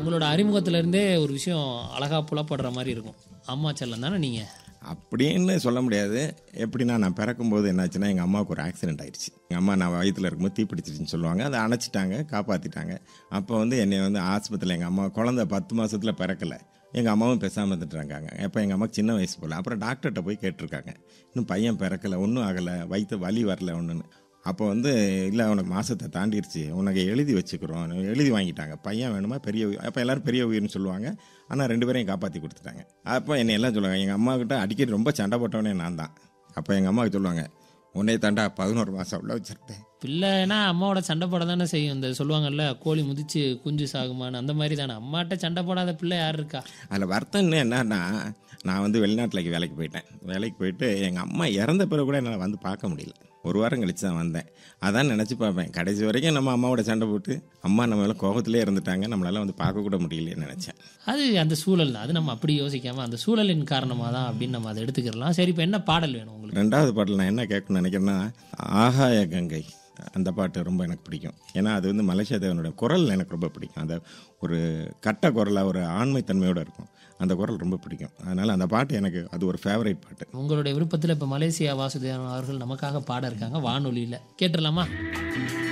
உங்களோட அறிமுகத்துல இருந்தே ஒரு விஷயம் அழகா புலப்படுற மாதிரி இருக்கும் அம்மா செல்லம் தானே நீங்க அப்படின்னு சொல்ல முடியாது எப்படின்னா நான் பிறக்கும்போது என்னாச்சுன்னா எங்கள் அம்மாவுக்கு ஒரு ஆக்சிடென்ட் ஆயிடுச்சு எங்கள் அம்மா நான் வயித்துல இருக்கும்போது தீப்பிடிச்சிருச்சுன்னு சொல்லுவாங்க அதை அணைச்சிட்டாங்க காப்பாற்றிட்டாங்க அப்போ வந்து என்னை வந்து ஆஸ்பத்திரியில் எங்கள் அம்மா குழந்தை பத்து மாசத்துல பிறக்கலை எங்கள் அம்மாவும் பேசாமல் இருந்துட்டு இருக்காங்க அப்போ எங்கள் அம்மாவுக்கு சின்ன வயசு போல் அப்புறம் டாக்டர்கிட்ட போய் கேட்டிருக்காங்க இன்னும் பையன் பிறக்கலை ஒன்றும் ஆகலை வயிற்று வலி வரல ஒன்றுன்னு அப்போ வந்து இல்லை உனக்கு மாசத்தை தாண்டிருச்சு உனக்கு எழுதி வச்சுக்கிறோம் எழுதி வாங்கிட்டாங்க பையன் வேணுமா பெரிய உயிர் அப்போ எல்லாரும் பெரிய உயிர்னு சொல்லுவாங்க ஆனால் ரெண்டு பேரையும் காப்பாற்றி கொடுத்துட்டாங்க அப்போ என்னை எல்லாம் சொல்லுவாங்க எங்கள் அம்மா கிட்ட அடிக்கடி ரொம்ப சண்டை போட்டவனே நான் தான் அப்போ எங்கள் அம்மாவுக்கு சொல்லுவாங்க உன்னை தாண்டா பதினோரு மாதம் உள்ள வச்சிருப்பேன் பிள்ளைனா அம்மாவோட சண்டை போட தானே செய்யும் இந்த சொல்லுவாங்கல்ல கோழி முதிச்சு குஞ்சு சாகுமான்னு அந்த மாதிரி தானே அம்மாட்ட சண்டை போடாத பிள்ளை யார் இருக்கா அதில் வருத்தம் இன்னும் என்னன்னா நான் வந்து வெளிநாட்டில் வேலைக்கு போயிட்டேன் வேலைக்கு போயிட்டு எங்கள் அம்மா இறந்த பிறகு கூட என்னால் வந்து பார்க்க முடியல ஒரு வாரம் கழிச்சு தான் வந்தேன் அதான் நினச்சி பார்ப்பேன் கடைசி வரைக்கும் நம்ம அம்மாவோட சண்டை போட்டு அம்மா நம்ம மேலே கோபத்திலே இருந்துட்டாங்க நம்மளால வந்து பார்க்க கூட முடியலையேன்னு நினச்சேன் அது அந்த சூழல் தான் அது நம்ம அப்படி யோசிக்காம அந்த சூழலின் காரணமாக தான் அப்படின்னு நம்ம அதை எடுத்துக்கிடலாம் சரி இப்போ என்ன பாடல் வேணும் உங்களுக்கு ரெண்டாவது பாட்டில் நான் என்ன கேட்கணும்னு நினைக்கிறேன்னா ஆகாய கங்கை அந்த பாட்டு ரொம்ப எனக்கு பிடிக்கும் ஏன்னா அது வந்து மலேசியா தேவனோட குரல் எனக்கு ரொம்ப பிடிக்கும் அந்த ஒரு கட்ட குரலாக ஒரு ஆண்மைத்தன்மையோடு இருக்கும் அந்த குரல் ரொம்ப பிடிக்கும் அதனால் அந்த பாட்டு எனக்கு அது ஒரு ஃபேவரட் பாட்டு உங்களுடைய விருப்பத்தில் இப்போ மலேசியா வாசுதேவன் அவர்கள் நமக்காக பாட இருக்காங்க வானொலியில் கேட்டுடலாமா